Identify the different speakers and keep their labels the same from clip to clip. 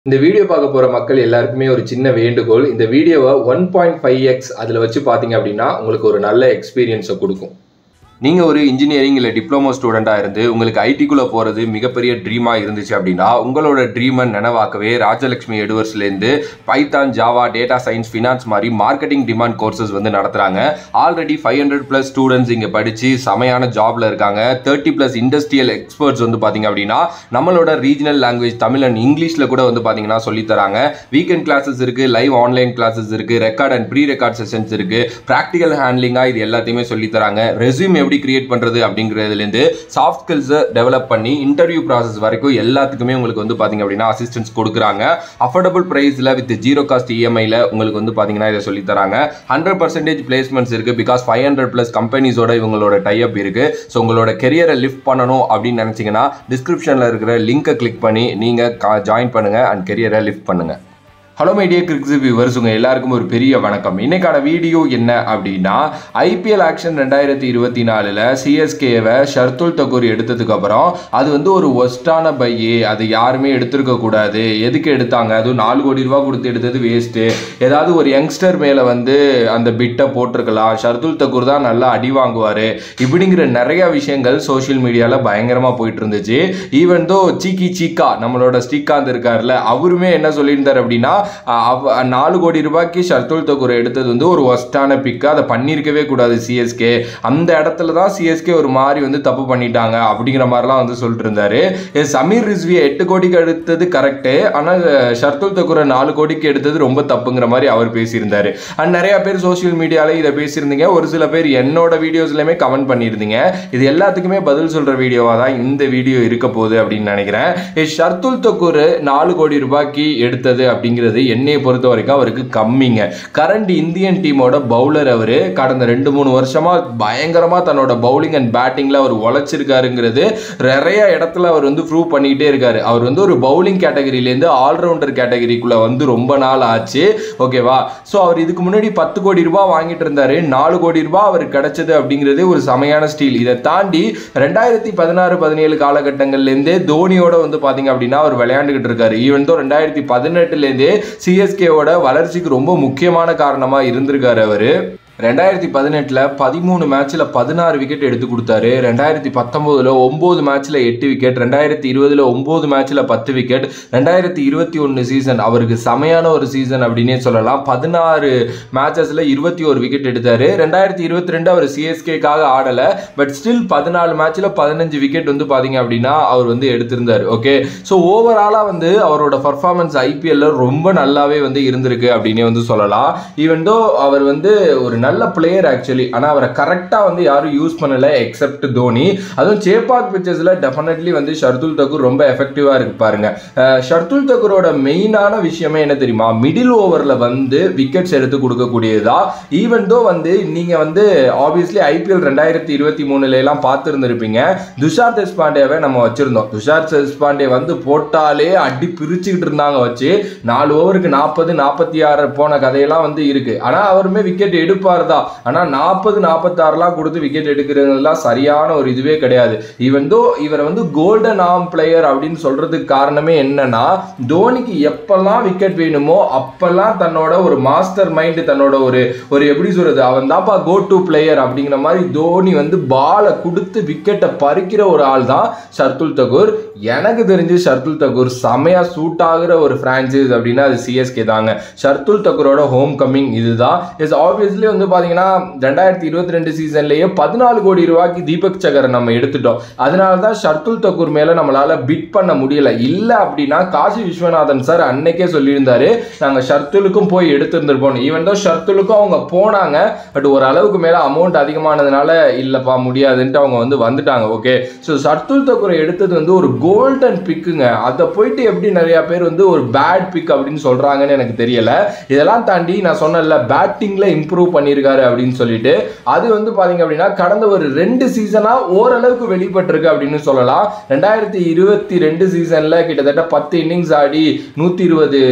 Speaker 1: இந்த வீடியோ பார்க்க போற மக்கள் எல்லாருக்குமே ஒரு சின்ன வேண்டுகோள் இந்த வீடியோவை ஒன் பாயிண்ட் ஃபைவ் எக்ஸ் அதில் வச்சு பார்த்தீங்க அப்படின்னா உங்களுக்கு ஒரு நல்ல எக்ஸ்பீரியன்ஸை கொடுக்கும் நீங்கள் ஒரு இன்ஜினியரிங் இல்லை டிப்ளமோ ஸ்டூடெண்ட்டாக இருந்து உங்களுக்கு ஐடிக்குள்ளே போகிறது மிகப்பெரிய ட்ரீமாக இருந்துச்சு அப்படின்னா உங்களோட ட்ரீமை நினைவாக்கவே ராஜலட்சுமி எடுவர்ஸ்லேருந்து Python Java data science finance மாதிரி மார்க்கெட்டிங் டிமாண்ட் கோர்சஸ் வந்து நடத்துகிறாங்க already five hundred plus students இங்கே படித்து செமையான ஜாப்ல இருக்காங்க தேர்ட்டி ப்ளஸ் இண்டஸ்ட்ரியல் எக்ஸ்பர்ட்ஸ் வந்து பார்த்தீங்க அப்படின்னா நம்மளோட ரீஜனல் லாங்குவேஜ் தமிழ் அண்ட் இங்கிலீஷில் கூட வந்து பார்த்தீங்கன்னா சொல்லித் தராங்க வீக்கெண்ட் கிளாஸஸ் இருக்குது லைவ் ஆன்லைன் கிளாஸஸ் இருக்குது record and pre record sessions இருக்குது ப்ராக்டிக்கல் ஹேண்ட்லிங்காக இது எல்லாத்தையுமே சொல்லித் தராங்க ரெஸ்யூம் எப்படி கிரியேட் பண்ணுறது அப்படிங்கிறதுலேருந்து சாஃப்ட் ஸ்கில்ஸை டெவலப் பண்ணி இன்டர்வியூ ப்ராசஸ் வரைக்கும் எல்லாத்துக்குமே உங்களுக்கு வந்து பார்த்தீங்க அப்படின்னா அசிஸ்டன்ஸ் கொடுக்குறாங்க அஃபோர்டபுள் ப்ரைஸில் வித் ஜீரோ காஸ்ட் இஎம்ஐயில் உங்களுக்கு வந்து பார்த்தீங்கன்னா இதை சொல்லித் தராங்க ஹண்ட்ரட் பர்சன்டேஜ் பிளேஸ்மெண்ட்ஸ் இருக்குது பிகாஸ் ஃபைவ் ஹண்ட்ரட் ப்ளஸ் கம்பெனிஸோட இவங்களோட டைப் இருக்குது ஸோ உங்களோட கெரியரை லிஃப்ட் பண்ணணும் அப்படின்னு நினச்சிங்கன்னா டிஸ்கிரிப்ஷனில் இருக்கிற லிங்கை கிளிக் பண்ணி நீங்கள் ஜாயின் பண்ணுங்கள் அண்ட் கெரியரை லிஃப்ட் பண்ணுங்கள் ஹலோ மைடிய கிரிக்ஸ் வியூவர்ஸ் உங்கள் எல்லாருக்கும் ஒரு பெரிய வணக்கம் இன்னைக்கான வீடியோ என்ன அப்படின்னா ஐபிஎல் ஆக்ஷன் ரெண்டாயிரத்தி இருபத்தி நாலில் சிஎஸ்கேவை ஷர்துல் தக்கூர் எடுத்ததுக்கு அப்புறம் அது வந்து ஒரு ஒஸ்டான பையே அது யாருமே எடுத்திருக்க கூடாது எதுக்கு எடுத்தாங்க அதுவும் நாலு கோடி ரூபா கொடுத்து எடுத்தது வேஸ்ட்டு ஏதாவது ஒரு யங்ஸ்டர் மேலே வந்து அந்த பிட்டை போட்டிருக்கலாம் ஷர்துல் தக்கூர் தான் நல்லா அடி வாங்குவார் இப்படிங்கிற நிறைய விஷயங்கள் சோஷியல் மீடியாவில் பயங்கரமாக போயிட்டு இருந்துச்சு ஈவன் தோ சீக்கி சீக்கா நம்மளோட ஸ்ரீகாந்த் இருக்கார்ல அவருமே என்ன சொல்லியிருந்தார் அப்படின்னா அவ நாலு கோடி ரூபாய்க்கு ஷர்துல் தக்கூர் எடுத்தது வந்து ஒரு ஒஸ்டான பிக்கு அதை பண்ணியிருக்கவே கூடாது சிஎஸ்கே அந்த இடத்துல தான் சிஎஸ்கே ஒரு மாதிரி வந்து தப்பு பண்ணிட்டாங்க அப்படிங்கிற மாதிரிலாம் வந்து சொல்லிட்டு இருந்தாரு சமீர் ரிஸ்வியை எட்டு கோடிக்கு எடுத்தது கரெக்டு ஆனால் ஷர்துல் தக்கூரை நாலு கோடிக்கு எடுத்தது ரொம்ப தப்புங்கிற மாதிரி அவர் பேசியிருந்தாரு அண்ட் நிறைய பேர் சோஷியல் மீடியாவில் இதை பேசியிருந்தீங்க ஒரு சில பேர் என்னோட வீடியோஸ்லையுமே கமெண்ட் பண்ணியிருந்தீங்க இது எல்லாத்துக்குமே பதில் சொல்கிற வீடியோவாக தான் இந்த வீடியோ இருக்க போகுது அப்படின்னு நினைக்கிறேன் ஷர்துல் தக்கூர் நாலு கோடி ரூபாய்க்கு எடுத்தது அப்படிங்கிறது என்னையை பொறுத்த வரைக்கும் அவருக்கு கம்மிங்க கரண்ட் இந்தியன் டீமோட பவுலர் அவர் கடந்த ரெண்டு மூணு வருஷமா பயங்கரமா தன்னோட பவுலிங் அண்ட் பேட்டிங்ல அவர் உழைச்சிருக்காருங்கிறது நிறைய இடத்துல அவர் வந்து ப்ரூவ் பண்ணிக்கிட்டே இருக்காரு அவர் வந்து ஒரு பவுலிங் கேட்டகரியிலேருந்து ஆல்ரவுண்டர் கேட்டகரிக்குள்ள வந்து ரொம்ப நாள் ஆச்சு ஓகேவா ஸோ அவர் இதுக்கு முன்னாடி பத்து கோடி ரூபாய் வாங்கிட்டு இருந்தாரு நாலு கோடி ரூபாய் அவருக்கு கிடைச்சது அப்படிங்கிறதே ஒரு செமையான ஸ்டீல் இதை தாண்டி ரெண்டாயிரத்தி பதினாறு பதினேழு காலகட்டங்கள்லேருந்தே தோனியோட வந்து பார்த்தீங்க அப்படின்னா அவர் விளையாண்டுக்கிட்டு இருக்காரு ஈவன் தோ ரெண்டாயிரத்தி பதினெட்டுலேருந்தே சிஎஸ்கேவோட வளர்ச்சிக்கு ரொம்ப முக்கியமான காரணமாக இருந்திருக்காரு அவர் ரெண்டாயிரத்தி பதினெட்டில் பதிமூணு மேட்ச்சில் பதினாறு விக்கெட் எடுத்து கொடுத்தாரு ரெண்டாயிரத்தி பத்தொம்போதில் ஒம்பது மேட்ச்சில் எட்டு விக்கெட் ரெண்டாயிரத்தி இருபதில் ஒம்பது மேட்ச்சில் பத்து விக்கெட் ரெண்டாயிரத்தி இருபத்தி ஒன்று சீசன் அவருக்கு செமையான ஒரு சீசன் அப்படின்னே சொல்லலாம் பதினாறு மேட்சஸில் இருபத்தி ஒரு விக்கெட் எடுத்தார் ரெண்டாயிரத்தி இருபத்தி ரெண்டு அவர் சிஎஸ்கேக்காக ஆடலை பட் ஸ்டில் பதினாலு மேட்ச்சில் பதினஞ்சு விக்கெட் வந்து பார்த்தீங்க அப்படின்னா அவர் வந்து எடுத்திருந்தார் ஓகே ஸோ ஓவராலாக வந்து அவரோட பர்ஃபார்மன்ஸ் ஐபிஎல்ல ரொம்ப நல்லாவே வந்து இருந்திருக்கு அப்படின்னே வந்து சொல்லலாம் ஈவன் தோ அவர் வந்து ஒரு நல்ல பிளேயர் ஆக்சுவலி ஆனால் அவரை கரெக்டாக வந்து யாரும் யூஸ் பண்ணலை எக்ஸப்ட் தோனி அதுவும் சேப்பாக் பிச்சர்ஸில் டெஃபினெட்லி வந்து ஷர்துல் தக்கூர் ரொம்ப எஃபெக்டிவாக இருக்கு பாருங்க ஷர்துல் தக்கூரோட மெயினான விஷயமே என்ன தெரியுமா மிடில் ஓவரில் வந்து விக்கெட்ஸ் எடுத்து கொடுக்கக்கூடியதா ஈவன் தோ வந்து நீங்கள் வந்து ஆப்வியஸ்லி ஐபிஎல் ரெண்டாயிரத்தி இருபத்தி மூணுலாம் பார்த்துருந்துருப்பீங்க துஷார் தேஷ்பாண்டேவை நம்ம வச்சுருந்தோம் துஷார் தேஷ்பாண்டே வந்து போட்டாலே அடி பிரிச்சுக்கிட்டு இருந்தாங்க வச்சு நாலு ஓவருக்கு நாற்பது நாற்பத்தி ஆறு போன கதையெல்லாம் வந்து இருக்கு ஆனால் அவருமே விக்கெட் எடுப்பார் தான் ஆனால் நாற்பது நாற்பத்தாறுலாம் கொடுத்து விக்கெட் எடுக்கிறதுலாம் சரியான ஒரு இதுவே கிடையாது ஈவன் தோ இவர் வந்து கோல்டன் ஆம் பிளேயர் அப்படின்னு சொல்றதுக்கு காரணமே என்னன்னா தோனிக்கு எப்பெல்லாம் விக்கெட் வேணுமோ அப்பெல்லாம் தன்னோட ஒரு மாஸ்டர் மைண்ட் தன்னோட ஒரு ஒரு எப்படி சொல்றது அவன் தான்ப்பா கோ டு பிளேயர் அப்படிங்கிற மாதிரி தோனி வந்து பாலை கொடுத்து விக்கெட்டை பறிக்கிற ஒரு ஆள் தான் ஷர்துல் தகூர் எனக்கு தெரிஞ்சு ஷர்துல் தகூர் செமையா சூட் ஆகுற ஒரு பிரான்ச்சைஸ் அப்படின்னா அது சிஎஸ்கே தாங்க ஷர்துல் தகூரோட ஹோம் கம்மிங் இதுதான் இஸ் ஆப்வியஸ்லி வந்து பார்த்தீங்கன்னா ரெண்டாயிரத்தி இருபத்தி ரெண்டு சீசன்லேயே பதினாலு கோடி ரூபாய்க்கு தீபக் சகரை நம்ம எடுத்துட்டோம் அதனால தான் ஷர்துல் தக்கூர் மேலே நம்மளால பிட் பண்ண முடியல இல்லை அப்படின்னா காசி விஸ்வநாதன் சார் அன்னைக்கே சொல்லியிருந்தாரு நாங்கள் ஷர்துலுக்கும் போய் எடுத்திருந்திருப்போம் ஈவன் தான் ஷர்துலுக்கும் அவங்க போனாங்க பட் ஒரு அளவுக்கு மேலே அமௌண்ட் அதிகமானதுனால இல்லைப்பா முடியாதுன்ட்டு அவங்க வந்து வந்துட்டாங்க ஓகே ஸோ ஷர்துல் தக்கூரை எடுத்தது வந்து ஒரு கோல்டன் பிக்குங்க அதை போயிட்டு எப்படி நிறைய பேர் வந்து ஒரு பேட் பிக் அப்படின்னு சொல்கிறாங்கன்னு எனக்கு தெரியல இதெல்லாம் தாண்டி நான் சொன்னல பேட்டிங்கில் இம்ப்ரூவ் பண்ணியிருக்காரு அப்படின்னு சொல்லிட்டு அது வந்து பார்த்தீங்க அப்படின்னா கடந்த ஒரு ரெண்டு சீசனாக ஓரளவுக்கு வெளிப்பட்டிருக்கு அப்படின்னு சொல்லலாம் ரெண்டாயிரத்தி இருபத்தி ரெண்டு சீசனில் கிட்டத்தட்ட பத்து இன்னிங்ஸ் ஆடி நூற்றி இருபது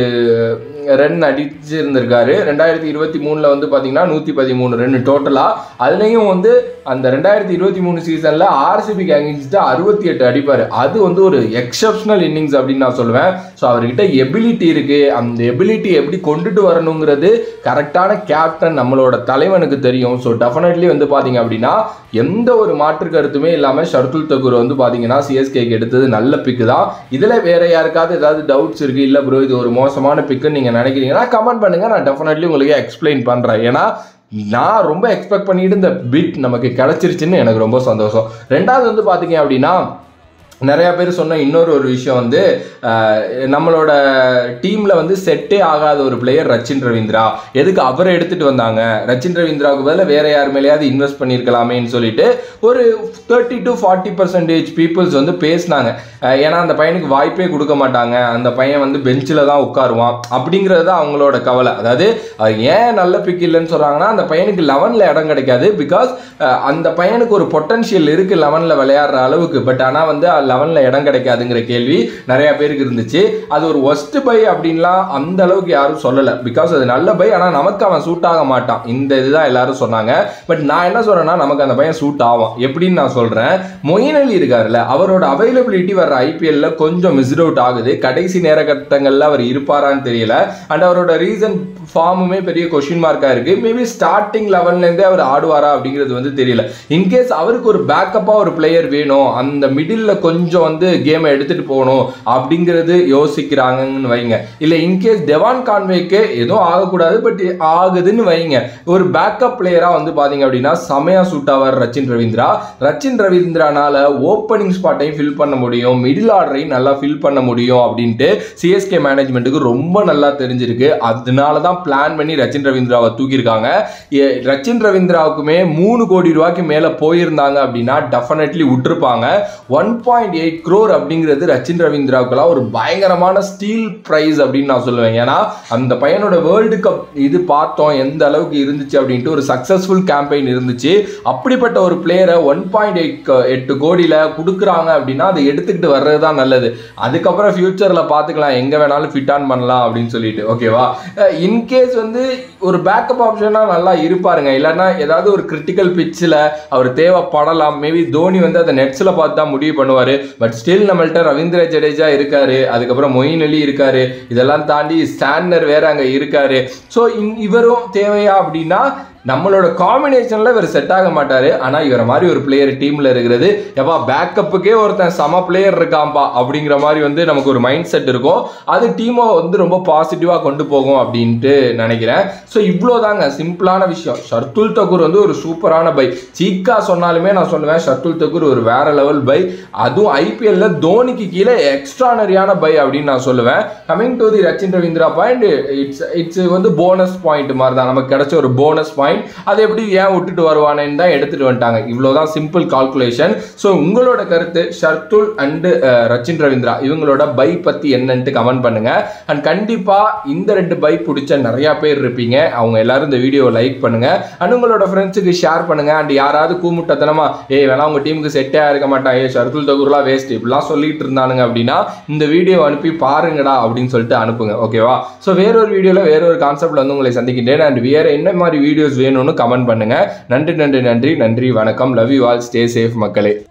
Speaker 1: ரன் அடிச்சிருந்திருக்காரு ரெண்டாயிரத்தி இருபத்தி மூணில் வந்து பார்த்தீங்கன்னா நூற்றி பதிமூணு ரன் டோட்டலாக அதுலேயும் வந்து அந்த ரெண்டாயிரத்தி இருபத்தி மூணு சீசனில் ஆர்சிபிக்கு அகேன்ஸ்டாக அறுபத்தி எட்டு அடிப்பார் அது வந்து ஒரு எக்ஸப்ஷனல் இன்னிங்ஸ் அப்படின்னு நான் சொல்லுவேன் ஸோ அவர்கிட்ட எபிலிட்டி இருக்குது அந்த எபிலிட்டி எப்படி கொண்டுட்டு வரணுங்கிறது கரெக்டான கேப்டன் நம்மளோட தலைவனுக்கு தெரியும் ஸோ டெஃபினெட்லி வந்து பார்த்தீங்க அப்படின்னா எந்த ஒரு மாற்று கருத்துமே இல்லாமல் ஷர்துல் தக்கூர் வந்து பார்த்தீங்கன்னா சிஎஸ்கேக்கு எடுத்தது நல்ல பிக்கு தான் இதில் வேற யாருக்காவது ஏதாவது டவுட்ஸ் இருக்குது இல்லை ப்ரோ இது ஒரு மோசமான பிக்குன்னு நீங்கள் நினைக்கிறீங்கன்னா கமெண்ட் பண்ணுங்கள் நான் டெஃபினெட்லி உங்களுக்கு எக்ஸ்பிளைன் பண்ணுறேன் ஏன்னா நான் ரொம்ப எக்ஸ்பெக்ட் பண்ணிட்டு இந்த பிட் நமக்கு கிடைச்சிருச்சுன்னு எனக்கு ரொம்ப சந்தோஷம் ரெண்டாவது வந்து பார்த்தீங்க அப்படின்னா நிறைய பேர் சொன்ன இன்னொரு ஒரு விஷயம் வந்து அஹ், நம்மளோட டீம்ல வந்து செட்டே ஆகாத ஒரு பிளேயர் ரச்சின் ரவீந்திரா எதுக்கு அவரை எடுத்துட்டு வந்தாங்க ரச்சின் ரவீந்திராவுக்கு பதிலா வேற யார் மேலேயாவது இன்வெஸ்ட் பண்ணியிருக்கலாமேன்னு சொல்லிட்டு ஒரு thirty to forty percentage peoples வந்து பேசினாங்க ஏன்னா அந்த பையனுக்கு வாய்ப்பே கொடுக்க மாட்டாங்க அந்த பையன் வந்து பெஞ்சில் தான் உட்காருவான் அப்படிங்கிறது தான் அவங்களோட கவலை அதாவது அஹ், ஏன் நல்ல பிக் இல்லைன்னு சொல்றாங்கன்னா அந்த பையனுக்கு லெவனில் இடம் கிடைக்காது பிகாஸ் அந்த பையனுக்கு ஒரு பொட்டன்ஷியல் இருக்கு லெவனில் விளையாடுற அளவுக்கு பட் ஆனால் வந்து லெவனில் இடம் கிடைக்காதுங்கிற கேள்வி நிறைய பேருக்கு இருந்துச்சு அது ஒரு ஒஸ்ட் பை அப்படின்லாம் அந்த அளவுக்கு யாரும் சொல்லலை பிகாஸ் அது நல்ல பை ஆனால் நமக்கு அவன் சூட் ஆக மாட்டான் இந்த இதுதான் எல்லாரும் சொன்னாங்க பட் நான் என்ன சொல்றேன்னா நமக்கு அந்த பையன் சூட் ஆகும் எப்படின்னு நான் சொல்றேன் மொயின் அலி இருக்காருல்ல அவரோட அவைலபிலிட்டி வர ஐபிஎல்ல கொஞ்சம் மிஸ்ட் அவுட் ஆகுது கடைசி நேர கட்டங்கள்ல அவர் இருப்பாரான்னு தெரியல அண்ட் அவரோட ரீசன் ஃபார்முமே பெரிய கொஷின் மார்க்கா இருக்கு மேபி ஸ்டார்டிங் லெவல்ல இருந்தே அவர் ஆடுவாரா அப்படிங்கிறது வந்து தெரியல இன்கேஸ் அவருக்கு ஒரு பேக்கப்பா ஒரு பிளேயர் வேணும் அந்த மிடில்ல கொஞ்சம் வந்து கேமை எடுத்துட்டு போகணும் அப்படிங்கிறது யோசிக்கிறாங்கன்னு வைங்க இல்ல இன்கேஸ் டெவான் கான்வேக்கு எதுவும் ஆகக்கூடாது பட் ஆகுதுன்னு வைங்க ஒரு பேக்கப் பிளேயரா வந்து பாத்தீங்க அப்படின்னா செமையா சூட் ஆவார் ரச்சின் ரவீந்திரா ரச்சின் ரவீந்திரானால ஓப்பனிங் ஸ்பாட்டையும் ஃபில் பண்ண முடியும் மிடில் ஆர்டரையும் நல்லா ஃபில் பண்ண முடியும் அப்படின்ட்டு சிஎஸ்கே மேனேஜ்மெண்ட்டுக்கு ரொம்ப நல்லா தெரிஞ்சிருக்கு அதனால தான் பிளான் பண்ணி ரச்சின் ரவீந்திராவை தூக்கியிருக்காங்க ஏ- ரச்சின் ரவீந்திராவுக்குமே மூணு கோடி ரூபாய்க்கு மேலே போயிருந்தாங்க அப்படின்னா டெஃபினெட்லி விட்டுருப்பாங்க ஒன் பாயிண்ட் எயிட் க்ரோர் அப்படிங்கிறது ரச்சின் ரவீந்திராவுக்குலாம் ஒரு பயங்கரமான ஸ்டீல் ப்ரைஸ் அப்படின்னு நான் சொல்லுவேன் ஏன்னா அந்த பையனோட வேர்ல்டு கப் இது பார்த்தோம் எந்த அளவுக்கு இருந்துச்சு அப்படின்ட்டு ஒரு சக்ஸஸ்ஃபுல் கேம்பெயின் இருந்துச்சு அப்படிப்பட்ட ஒரு பிளேயரை ஒன் பாயிண்ட் எயிட் எட்டு கோடியில் கொடுக்குறாங்க அப்படின்னா அதை எடுத்துக்கிட்டு வர்றது தான் நல்லது அதுக்கப்புறம் ஃபியூச்சரில் பார்த்துக்கலாம் எங்கே வேணாலும் ஃபிட் ஆன் பண்ணலாம் அப்படின்னு சொல்லிட்டு ஓகேவா இன்கேஸ் வந்து ஒரு பேக்கப் ஆப்ஷனாக நல்லா இருப்பாருங்க இல்லைன்னா ஏதாவது ஒரு கிரிட்டிக்கல் பிச்சில் அவர் தேவைப்படலாம் மேபி தோனி வந்து அதை நெட்ஸில் பார்த்து தான் முடிவு பண்ணுவார் பட் ஸ்டில் நம்மள்ட்ட ரவீந்திர ஜடேஜா இருக்காரு அதுக்கப்புறம் மொயின் அலி இருக்காரு இதெல்லாம் தாண்டி ஸ்டாண்டர் வேற அங்கே இருக்காரு ஸோ இவரும் தேவையா அப்படின்னா நம்மளோட காம்பினேஷனில் இவர் செட் ஆக மாட்டார் ஆனால் இவரை மாதிரி ஒரு பிளேயர் டீமில் இருக்கிறது எப்பா பேக்கப்புக்கே ஒருத்தன் சம பிளேயர் இருக்காம்பா அப்படிங்கிற மாதிரி வந்து நமக்கு ஒரு மைண்ட் செட் இருக்கும் அது டீமை வந்து ரொம்ப பாசிட்டிவாக கொண்டு போகும் அப்படின்ட்டு நினைக்கிறேன் ஸோ இவ்வளோதாங்க சிம்பிளான விஷயம் ஷர்துல் தக்கூர் வந்து ஒரு சூப்பரான பை சீக்கா சொன்னாலுமே நான் சொல்லுவேன் ஷர்துல் தக்கூர் ஒரு வேற லெவல் பை அதுவும் ஐபிஎல்ல தோனிக்கு கீழே எக்ஸ்ட்ரானரியான பை அப்படின்னு நான் சொல்லுவேன் coming to the Rachin Ravindra point it's it's வந்து போனஸ் பாயிண்ட் மாதிரி தான் நமக்கு கிடைச்ச ஒரு போனஸ் பாயிண்ட் அதை எப்படி ஏன் விட்டுட்டு வருவானேன்னு தான் எடுத்துட்டு வந்துட்டாங்க இவ்வளோதான் சிம்பிள் கால்குலேஷன் ஸோ உங்களோட கருத்து ஷர்துல் அண்டு ரச்சின் ரவீந்திரா இவங்களோட பை பத்தி என்னன்ட்டு கமெண்ட் பண்ணுங்க அண்ட் கண்டிப்பா இந்த ரெண்டு பை பிடிச்ச நிறைய பேர் இருப்பீங்க அவங்க எல்லாரும் இந்த வீடியோவை லைக் பண்ணுங்க அண்ட் உங்களோட ஃப்ரெண்ட்ஸுக்கு ஷேர் பண்ணுங்க அண்ட் யாராவது கூமுட்டத்தனமா ஏய் வேணா உங்க டீமுக்கு செட்டே இருக்க மாட்டான் ஏ ஷர்துல் தகுர்லாம் வேஸ்ட் இப்படிலாம் சொல்லிட்டு இருந்தானுங்க அப்படின்னா இந்த வீடியோ அனுப்பி பாருங்கடா அப்படின்னு சொல்லிட்டு அனுப்புங்க ஓகேவா ஸோ வேறொரு வீடியோவில் வேறொரு கான்செப்ட்ல வந்து உங்களை சந்திக்கின்றேன் அண்ட் வேற என்ன மாதிரி வீடியோஸ் வேணும்னு கமெண்ட் பண்ணுங்க நன்றி நன்றி நன்றி நன்றி வணக்கம் love you all stay safe மக்களே